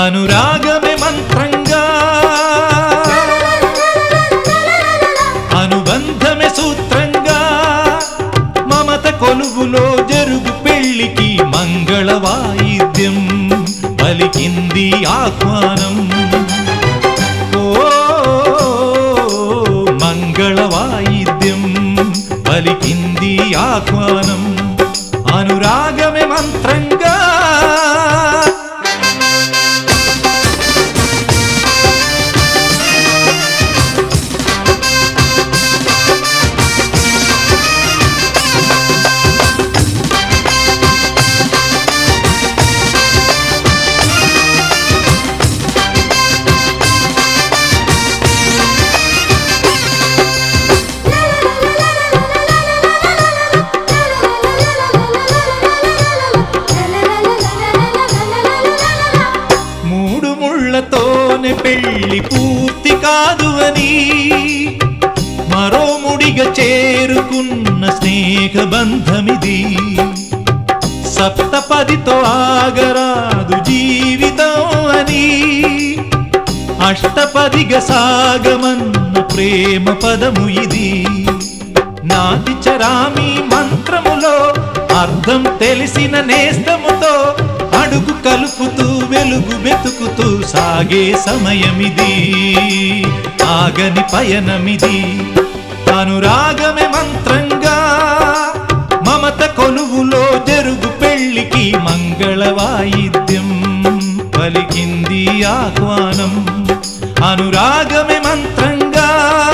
అనురాగమే మంత్రంగా అనుబంధమే సూత్రంగా మమత కొలువులో జరుగు పెళ్లికి మంగళ వాయిద్యం పలికింది ఆహ్వానం ఓ మంగళ వాయిద్యం పలికింది ఆహ్వానం అనురాగమే మంత్రంగా మూడు ముళ్ళతోనే పెళ్లి పూర్తి కాదు అని మరో ముడిగా చేరుకున్న స్నేహ బంధమిది సప్తపదితో ఆగరాదు జీవితం అని అష్టపదిగా సాగమన్న ప్రేమ పదము ఇది నాటి చరామి మంత్రములో అర్థం తెలిసిన నేస్తముతో అడుగు కలుపుతూ వెలుగు వెతుకుతూ సాగే సమయమిది ఆగని పయనమిది అనురాగమే మంత్రంగా మమత కొలువులో జరుగు పెళ్లికి మంగళ వాయిద్యం పలికింది ఆహ్వానం అనురాగమే మంత్రంగా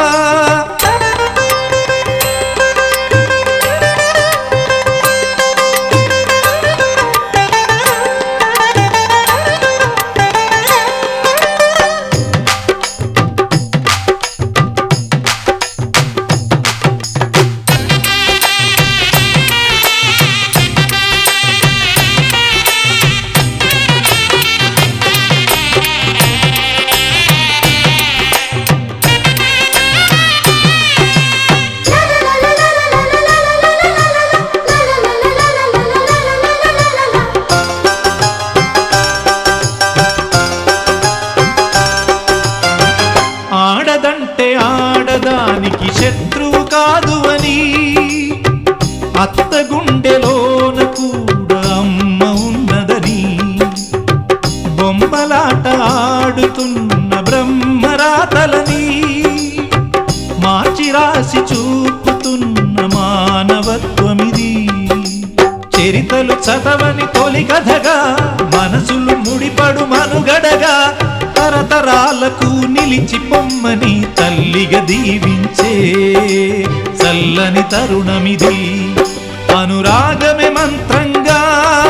ఆడదంటే ఆడదానికి శత్రువు కాదు అని అత్త గుండెలోన కూడా అమ్మ ఉన్నదని బొమ్మలాట ఆడుతున్న బ్రహ్మరాతలని మార్చి రాసి చూపుతున్న మానవత్వమిది చరితలు చదవని తొలి కథగా మనసులు ముడిపడు మనుగడగా తరతరాలకు నిలిచి పొమ్మని తల్లిగా దీవించే చల్లని తరుణమిది అనురాగమే మంత్రంగా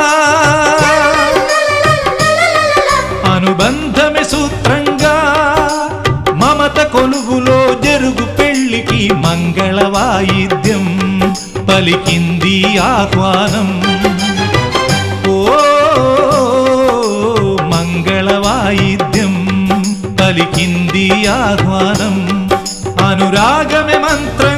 అనుబంధమే సూత్రంగా మమత కొలువులో జరుగు పెళ్లికి మంగళ వాయిద్యం పలికింది ఆహ్వానం ఓ మంగళ వాయిద్యం పలికింది ఆహ్వానం అనురాగమే మంత్ర